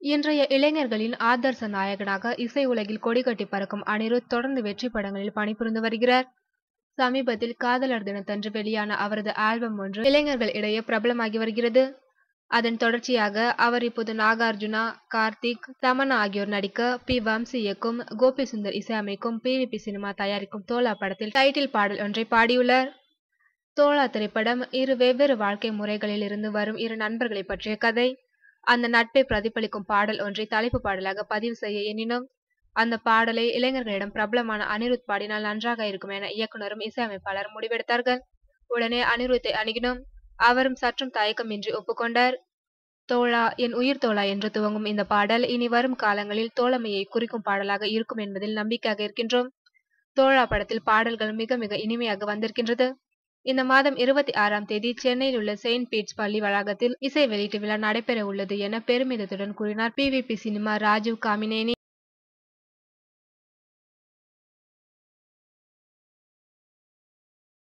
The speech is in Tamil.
இன்றைய இளைஞர்களின் ஆதர்ச நாயகனாக இசை உலகில் கொடிகட்டி பறக்கும் அனிருத் தொடர்ந்து வெற்றி படங்களில் பணிபுரிந்து வருகிறார் சமீபத்தில் காதலர் தினத்தன்று வெளியான அவரது ஆல்பம் ஒன்று இளைஞர்கள் இடையே பிரபலமாகி வருகிறது அதன் தொடர்ச்சியாக அவர் இப்போது நாகார்ஜுனா கார்த்திக் தமன்னா ஆகியோர் நடிக்க பி வம்சி இயக்கும் கோபி சுந்தர் இசையமைக்கும் பிவிபி சினிமா தயாரிக்கும் தோலா படத்தில் டைட்டில் பாடல் ஒன்றை பாடியுள்ளார் தோலா திரைப்படம் இரு வெவ்வேறு வாழ்க்கை முறைகளில் இருந்து வரும் இரு நண்பர்களை பற்றிய கதை அந்த நட்பை பிரதிபலிக்கும் பாடல் ஒன்றை தலைப்பு பாடலாக பதிவு செய்ய எண்ணினோம் அந்த பாடலை இளைஞர்களிடம் பிரபலமான அனிருத் பாடினால் நன்றாக இருக்கும் என இயக்குனரும் இசையமைப்பாளர் முடிவெடுத்தார்கள் உடனே அனிருத்தை அணுகினோம் அவரும் சற்றும் தயக்கமின்றி ஒப்புக்கொண்டார் தோழா என் உயிர் தோழா என்று துவங்கும் இந்த பாடல் இனி வரும் காலங்களில் தோழமையை குறிக்கும் பாடலாக இருக்கும் என்பதில் நம்பிக்கையாக இருக்கின்றோம் தோழா படத்தில் பாடல்கள் மிக மிக இனிமையாக வந்திருக்கின்றது இந்த மாதம் இருபத்தி ஆறாம் தேதி சென்னையில் உள்ள செயின்ட் பீட்ஸ் பள்ளி வளாகத்தில் இசை வெளியீட்டு விழா நடைபெற உள்ளது என பெருமிதத்துடன் கூறினார் பிவிபி சினிமா ராஜீவ் காமினேனி